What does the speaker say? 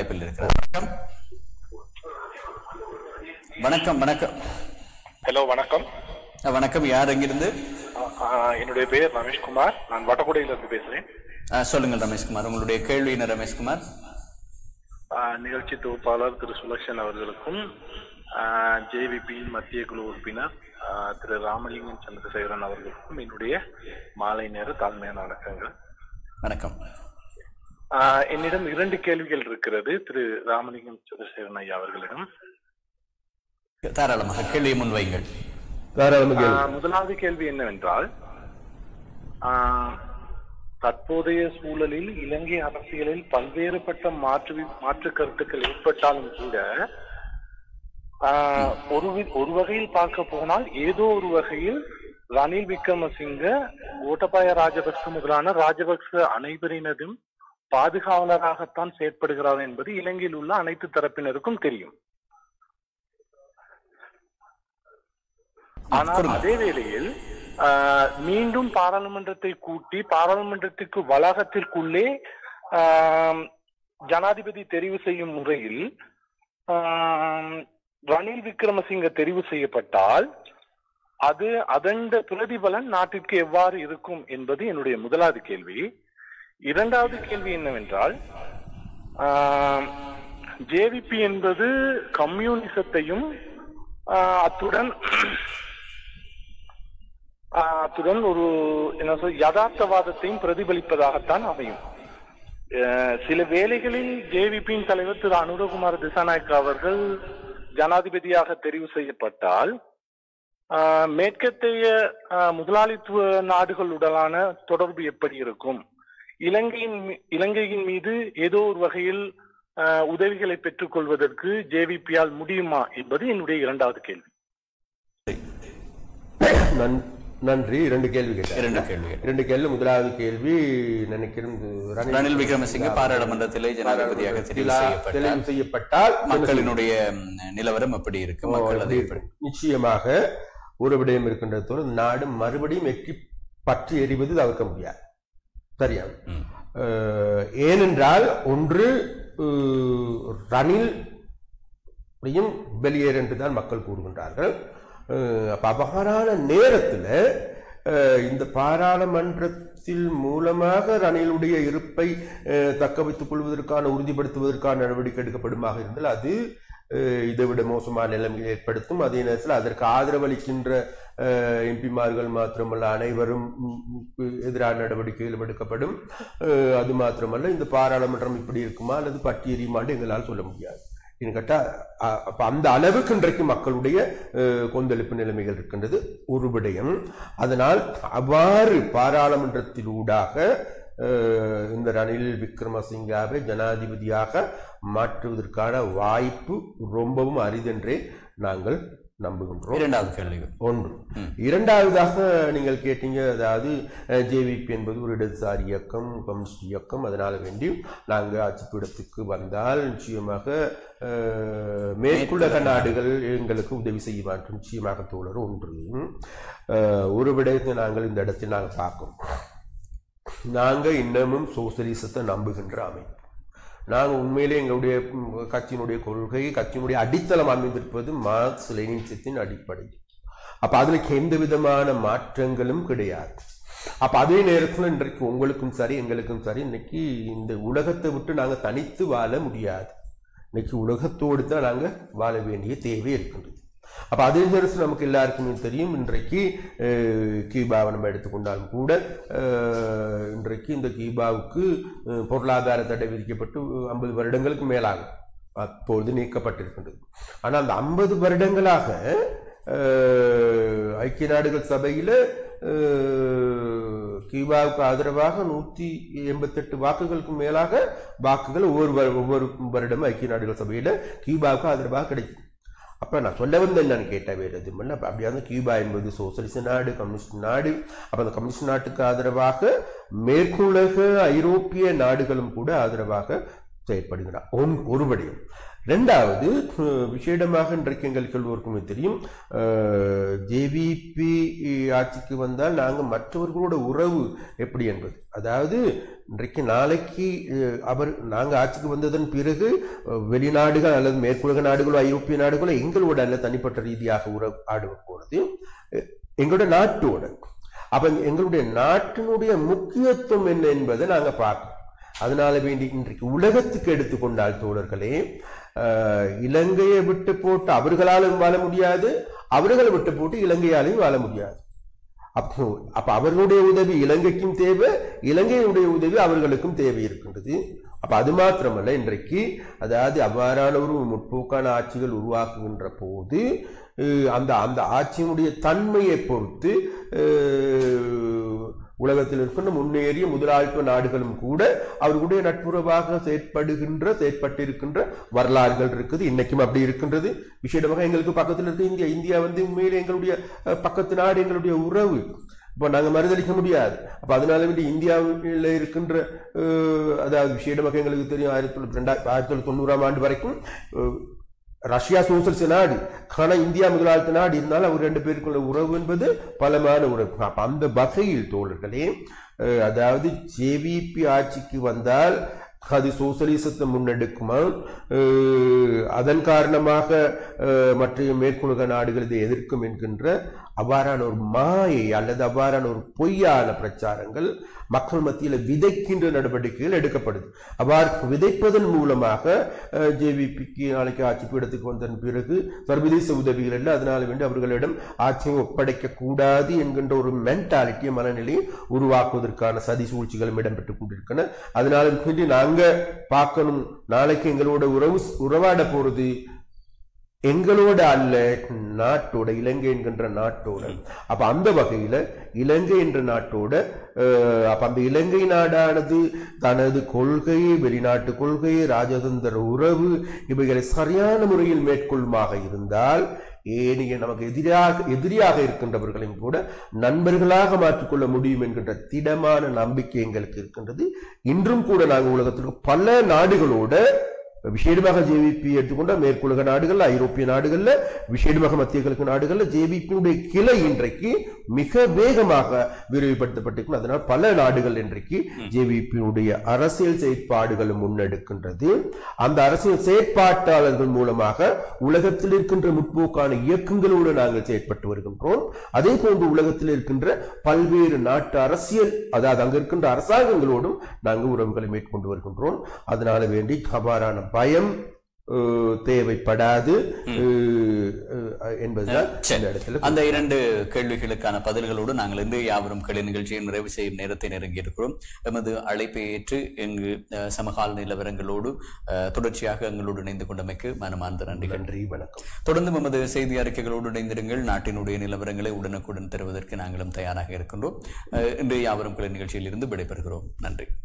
அழைப்பில் இருக்கிறார் வணக்கம் வணக்கம் வணக்கம் ஹலோ வணக்கம் அஹ், வணக்கம் யார் எங்கிருந்து ஆ, ஆ, என்னுடைய பெயர் ரமேஷ்குமார் நான் வட்டக்குடையில இருந்து பேசுறேன் அஹ், சொல்லுங்கள் ரமேஷ்குமார் உங்களுடைய கேள்வி என்ன ரமேஷ்குமார் ஆ, நிகழ்ச்சி தொகுப்பாளர் திரு சுலக்ஷன் அவர்களுக்கும் ஜேவிபியின் மத்திய குழு உறுப்பினர் ஆ, திரு ராமலிங்கம் சந்திரசேகரன் அவர்களுக்கும் என்னுடைய மாலை நேர தாழ்மையான வணக்கங்கள் வணக்கம் ஆ, என்னிடம் இரண்டு கேள்விகள் இருக்கிறது திரு ராமலிங்கம் சந்திரசேகரன் ஐயா அவர்களிடம் தாராளமாக கேள்வியை முன்வைங்கள் தாராளமா ஆ, கேள்வி முதலாவது கேள்வி என்னவென்றால் ஆ, தற்போதைய சூழலில் இலங்கை அரசியலில் பல்வேறுபட்ட மாற்று வி- மாற்று கருத்துக்கள் ஏற்பட்டாலும் கூட ஆ, ஒரு வி- ஒரு வகையில் பார்க்க போனால் ஏதோ ஒரு வகையில் ரணில் விக்ரமசிங்க கோட்டபாய ராஜபக்ச முதலான ராஜபக்ச அனைவரினதும் பாதுகாவலராகத்தான் செயற்படுகிறார் என்பது இலங்கையில் உள்ள அனைத்து தரப்பினருக்கும் தெரியும் ஆனால் கூறுங்க. அதே வேளையில் ஆஹ், மீண்டும் பாராளுமன்றத்தை கூட்டி பாராளுமன்றத்துக்கு வளாகத்திற்குள்ளே ஆம், ஜனாதிபதி தெரிவு செய்யும் முறையில் ஆம், ரணில் விக்ரமசிங்க தெரிவு செய்யப்பட்டால் அது அதன் பிரதிபலன் நாட்டிற்கு எவ்வாறு இருக்கும் என்பது என்னுடைய முதலாவது கேள்வி இரண்டாவது கேள்வி என்னவென்றால் ஜேவிபி என்பது கம்யூனிசத்தையும் ஆஹ், அத்துடன் ஆஹ், அத்துடன் ஒரு என்ன சொல் யதார்த்தவாதத்தையும் பிரதிபலிப்பதாகத்தான் அமையும் அஹ், சில வேளைகளில் ஜேவிபியின் தலைவர் திரு அனுரகுமார் திசாநாயக் அவர்கள் ஜனாதிபதியாக தெரிவு செய்யப்பட்டால் ஆஹ், மேற்கத்தைய ஆஹ், முதலாளித்துவ நாடுகளுடனான தொடர்பு எப்படி இருக்கும் இலங்கையின் மீ- இலங்கையின் மீது ஏதோ ஒரு வகையில் ஆஹ், உதவிகளை பெற்றுக்கொள்வதற்கு ஜேவிபியால் முடியுமா என்பது என்னுடைய இரண்டாவது கேள்வி நன்- நன்றி இரண்டு கேள்வி கேட்டேன் இரண்டு கேள்விகள் இரண்டு கேள்வி முதலாவது கேள்வி நினைக்கிறேன் இது ரணில் விக்ரமசிங்க பாராளுமன்றத்திலே ஜனாதிபதியாக தெரிவு செய்யப்பட்டார் தெரிவு செய்யப்பட்டால் மக்களினுடைய ம், நிலவரம் எப்படி இருக்கு மக்கள் அதை எப்படி நிச்சயமாக ஒரு விடயம் இருக்கின்றதோடு நாடு மறுபடியும் வெற்றி பற்றி எறிவது தவிர்க்க முடியாது சரியா ம். அஹ், ஏனென்றால் ஒன்று அஹ், ரணில் யும் வெளியேறு என்று தான் மக்கள் கூறுகின்றார்கள் அஹ், அப்ப அவ்வாறான நேரத்தில் இந்த பாராளுமன்றத்தில் மூலமாக ரணிலுடைய இருப்பை அஹ், தக்க வைத்துக் கொள்வதற்கான உறுதிப்படுத்துவதற்கான நடவடிக்கை எடுக்கப்படுமாக இருந்தால் அது அஹ், இதைவிட மோசமான நிலைமையை ஏற்படுத்தும் அதே நேரத்தில் அதற்கு ஆதரவளிக்கின்ற எம்பிமார்கள் மாத்திரமல்ல அனைவரும் ம், ம், எதிரான நடவடிக்கைகள் எடுக்கப்படும் அஹ், அது மாத்திரமல்ல இந்த பாராளுமன்றம் இப்படி இருக்குமா அல்லது பட்டி எறியுமான்னு எங்களால் சொல்ல முடியாது என்று கேட்டா அ- அப்ப அந்த அளவுக்கு இன்றைக்கு மக்களுடைய அஹ், கொந்தளிப்பு நிலைமைகள் இருக்கின்றது ஒரு விடயம் அதனால் அவ்வாறு பாராளுமன்றத்திலூடாக அஹ், இந்த ரணில் விக்ரமசிங்காவை ஜனாதிபதியாக மாற்றுவதற்கான வாய்ப்பு ரொம்பவும் அரிதென்றே நாங்கள் நம்புகின்றோம் இரண்டாவது கேள்விகள் ஒன்று ம். இரண்டாவதாக நீங்கள் கேட்டீங்க அதாவது ஜேவிபி என்பது ஒரு இடதுசாரி இயக்கம் கம்யூனிஸ்ட் இயக்கம் அதனால வேண்டி நாங்கள் ஆட்சிப்பீடத்துக்கு வந்தால் நிச்சயமாக அஹ், மேற்குலக நாடுகள் எங்களுக்கு உதவி செய்ய மாட்டோம் நிச்சயமாக தோழர் ஒன்று அஹ், ஒரு விடயத்தை நாங்கள் இந்த இடத்தில் நாங்கள் பார்க்கிறோம் நாங்கள் இன்னமும் சோசலிசத்தை நம்புகின்ற அமைப்பு நாங்கள் உண்மையிலே எங்களுடைய ம், கட்சியினுடைய கொள்கை கட்சியினுடைய அடித்தளம் அமைந்திருப்பது மார்க்ஸ் லெனின்சத்தின் அடிப்படை அப்ப அதுல எந்த விதமான மாற்றங்களும் கிடையாது அப்ப அதே நேரத்துல இன்றைக்கு உங்களுக்கும் சரி எங்களுக்கும் சரி இன்னைக்கு இந்த உலகத்தை விட்டு நாங்க தனித்து வாழ முடியாது இன்னைக்கு உலகத்தோடு தான் நாங்க வாழ வேண்டிய தேவை இருக்கின்றது அப்ப அதே நேரத்தில் நமக்கு எல்லாருக்குமே தெரியும் இன்றைக்கு அஹ், கியூபாவை நம்ம எடுத்துக்கொண்டாலும் கூட அஹ், இன்றைக்கு இந்த கியூபாவுக்கு அஹ், பொருளாதார தடை விதிக்கப்பட்டு ஐம்பது வருடங்களுக்கு மேலாகும் அப்பொழுது நீக்கப்பட்டிருக்கின்றது ஆனால் அந்த ஐம்பது வருடங்களாக அஹ், ஐக்கிய நாடுகள் சபையில அஹ், கியூபாவுக்கு ஆதரவாக நூத்தி எண்பத்தெட்டு வாக்குகளுக்கு மேலாக வாக்குகள் ஒவ்வொரு வரு- ஒவ்வொரு வருடமும் ஐக்கிய நாடுகள் சபையில கியூபாவுக்கு ஆதரவாக கிடைக்கும் அப்ப நான் சொல்ல வந்தேன் நான் கேட்ட வேறு எதுவும் இல்லை அப்ப அப்படியா இருந்தா கியூபா என்பது சோசலிச நாடு கம்யூனிஸ்ட் நாடு அப்ப அந்த கம்யூனிஸ்ட் நாட்டுக்கு ஆதரவாக மேற்குலக ஐரோப்பிய நாடுகளும் கூட ஆதரவாக செயற்படுகிறார் ஒன் ஒரு விடயம் ரெண்டாவது அஹ், விசேடமாக இன்றைக்கு எங்களுக்கு எல்லோருக்குமே தெரியும் ஜேவிபி ஆட்சிக்கு வந்தால் நாங்கள் மற்றவர்களோட உறவு எப்படி என்பது அதாவது இன்றைக்கு நாளைக்கு அஹ், அவர் நாங்கள் ஆட்சிக்கு வந்ததன் பிறகு அஹ், வெளிநாடுகள் அல்லது மேற்குலக நாடுகளோ ஐரோப்பிய நாடுகளோ எங்களோட அல்ல தனிப்பட்ட ரீதியாக உறவு ஆடுவ போனது அஹ், எங்களோட நாட்டோட அப்ப எங்களுடைய நாட்டினுடைய முக்கியத்துவம் என்ன என்பதை நாங்க பார்க்கணும் அதனால வேண்டி இன்றைக்கு உலகத்துக்கு எடுத்துக்கொண்டால் தோழர்களே அஹ், இலங்கையை விட்டு போட்டு அவர்களாலும் வாழ முடியாது அவர்களை விட்டு போட்டு இலங்கையாலையும் வாழ முடியாது அப்போ அப்ப அவர்களுடைய உதவி இலங்கைக்கும் தேவை இலங்கையினுடைய உதவி அவர்களுக்கும் தேவை இருக்கின்றது அப்ப அது மாத்திரமல்ல இன்றைக்கு அதாவது அவ்வாறான ஒரு முற்போக்கான ஆட்சிகள் உருவாக்குகின்ற போது அஹ், அந்த அந்த ஆட்சியினுடைய தன்மையை பொறுத்து அஹ், உலகத்தில் இருக்கின்ற முன்னேறிய முதலாளித்துவ நாடுகளும் கூட அவர்களுடைய நட்புறவாக செயற்படுகின்ற செயற்பட்டிருக்கின்ற வரலாறுகள் இருக்குது இன்னைக்கும் அப்படி இருக்கின்றது விசேடமாக எங்களுக்கு பக்கத்தில் இருக்க இந்தியா இந்தியா வந்து உண்மையிலே எங்களுடைய அஹ், பக்கத்து நாடு எங்களுடைய உறவு இப்போ நாங்க மறுதளிக்க முடியாது அப்ப அதனால வேண்டி இந்தியாவில் இருக்கின்ற அஹ், அதாவது விசேடமாக எங்களுக்கு தெரியும் ஆயிரத்தி தொள்ளாயிரத்தி ரெண்டாயிரத்தி ஆயிரத்தி தொள்ளாயிரத்தி தொண்ணூறாம் ஆண்டு வரைக்கும் அஹ், ரஷ்யா சோசலிச நாடு ஆனா இந்தியா முதலாளித்த நாடு இருந்தாலும் அவர் ரெண்டு பேருக்குள்ள உறவு என்பது பலமான உறவு அப்ப அந்த வகையில் தோழர்களே அஹ், அதாவது ஜேவிபி ஆட்சிக்கு வந்தால் அது சோசலிசத்தை முன்னெடுக்குமா அஹ், அதன் காரணமாக அஹ், மற்ற மேற்குலக நாடுகள் இதை எதிர்க்கும் என்கின்ற அவ்வாறான ஒரு மாயை அல்லது அவ்வாறான ஒரு பொய்யான பிரச்சாரங்கள் மக்கள் மத்தியில் விதைக்கின்ற நடவடிக்கைகள் எடுக்கப்படுது அவ்வாறு விதைப்பதன் மூலமாக ஜேவிபிக்கு நாளைக்கு ஆட்சி பீடத்துக்கு வந்ததன் பிறகு சர்வதேச உதவிகள் இல்லை அதனால வேண்டி அவர்களிடம் ஆட்சியை ஒப்படைக்க கூடாது என்கின்ற ஒரு மென்டாலிட்டிய மனநிலையை உருவாக்குவதற்கான சதி சூழ்ச்சிகளும் இடம்பெற்றுக் கொண்டிருக்கின்றன அதனால வேண்டி நாங்க பார்க்கணும் நாளைக்கு எங்களோட உறவு உறவாட போறது எங்களோட அல்ல நாட்டோட இலங்கை என்கின்ற நாட்டோட அப்ப அந்த வகையில இலங்கை என்ற நாட்டோட அஹ், அப்ப அந்த இலங்கை நாடானது தனது கொள்கை வெளிநாட்டு கொள்கை ராஜதந்திர உறவு இவைகளை சரியான முறையில் மேற்கொள்ளுமாக இருந்தால் ஏனைய நமக்கு எதிராக எதிரியாக இருக்கின்றவர்களையும் கூட நண்பர்களாக மாற்றிக்கொள்ள முடியும் என்கின்ற திடமான நம்பிக்கை எங்களுக்கு இருக்கின்றது இன்றும் கூட நாங்கள் உலகத்திற்கு பல நாடுகளோட விசேடமாக ஜேவிபி எடுத்துக்கொண்ட மேற்குலக நாடுகள்ல ஐரோப்பிய நாடுகள்ல விசேடமாக மத்திய கிழக்கு நாடுகள்ல ஜேவிபியுடைய கிளை இன்றைக்கு மிக வேகமாக விரிவுபடுத்தப்பட்டிருக்கும் அதனால் பல நாடுகள் இன்றைக்கு ஜேவிபியுடைய அரசியல் செயற்பாடுகளை முன்னெடுக்கின்றது அந்த அரசியல் செயற்பாட்டாளர்கள் மூலமாக உலகத்தில் இருக்கின்ற முற்போக்கான இயக்கங்களோடு நாங்கள் செயற்பட்டு வருகின்றோம் அதே போன்று உலகத்தில் இருக்கின்ற பல்வேறு நாட்டு அரசியல் அதாவது அங்க இருக்கின்ற அரசாங்கங்களோடும் நாங்கள் உறவுகளை மேற்கொண்டு வருகின்றோம் அதனால வேண்டி அவ்வாறான பயம் அஹ், தேவைப்படாது அஹ், அஹ், என்பதுதான் இந்த இடத்துல அந்த இரண்டு கேள்விகளுக்கான பதில்களோடு நாங்கள் இன்று யாவரும் கேள்வி நிகழ்ச்சியை நிறைவு செய்யும் நேரத்தை நெருங்கி இருக்கிறோம் எமது அழைப்பை ஏற்று எங்கு அஹ், சமகால நிலவரங்களோடு அஹ், தொடர்ச்சியாக எங்களோடு இணைந்து கொண்டமைக்கு மனமார்ந்த நன்றிகள் நன்றி வணக்கம் தொடர்ந்து எமது செய்தி அறிக்கைகளோடு இணைந்திருங்கள் நாட்டினுடைய நிலவரங்களை உடனுக்குடன் தருவதற்கு நாங்களும் தயாராக இருக்கின்றோம் அஹ், இன்று யாவரும் கேள்வி நிகழ்ச்சியில் இருந்து விடைபெறுகிறோம் நன்றி